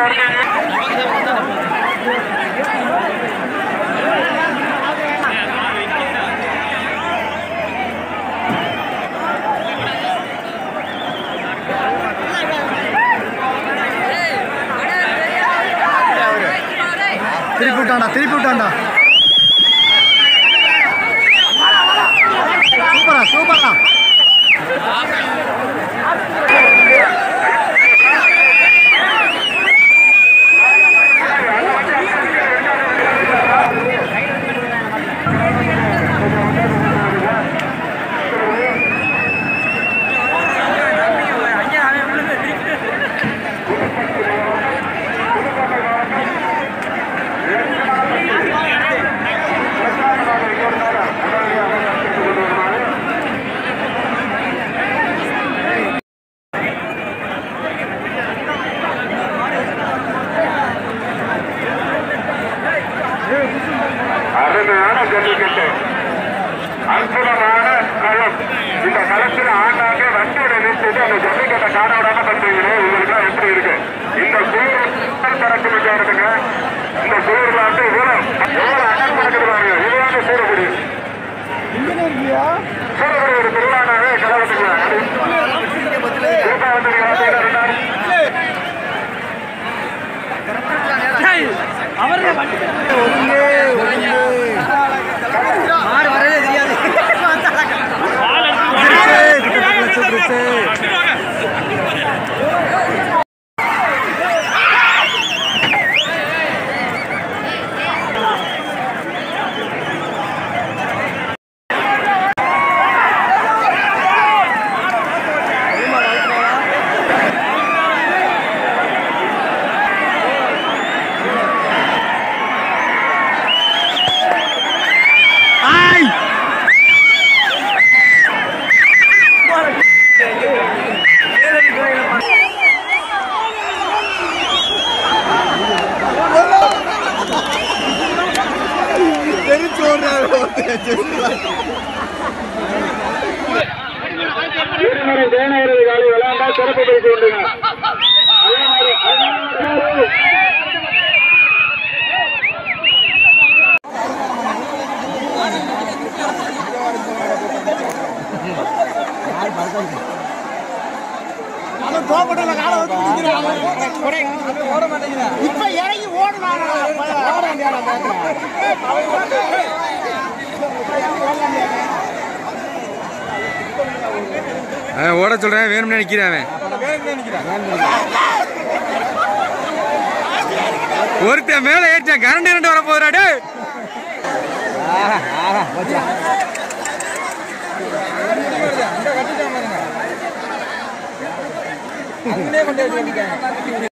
திருப்பி விட்டான்டா திருப்பி விட்டான்டா சூப்பரா சூப்பரா அருமையான ஜல்லிக்கட்டு அற்புதமான களம் இந்த களத்தில் ஆண்டாண்டு வண்டியோட நிறுத்திட்டு அந்த ஜல்லிக்கட்டை காண விடாம பண்றீங்களே உங்களுக்கு எப்படி இருக்கு இந்த குளிர் பறக்க முடியாதுங்க இந்த குளிர்ல வந்து இவ்வளவு எவ்வளவு அனல் பறக்குது பாருங்க இதுவாங்க சூரக்குடி சூரக்குடி ஒரு திருவிழானாவே கலகத்துக்கு சூப்பா வந்து நீங்க பார்த்தீங்கன்னா ரெண்டாயிரம் இருமுறை தேனவரது காலை விளையாண்டா சிறப்பு பரிசு உண்டுங்க அதே மாதிரி அதே மாதிரி இப்ப இறங்கி ஓடுனாங்க அவன் ஓட சொல்றேன் வேணும்னு நினைக்கிறேன் அவன் ஒருத்தன் மேல ஏற்றான் கரண்ட் இரண்டு வர போறாடு அங்கே கொண்டு வச்சு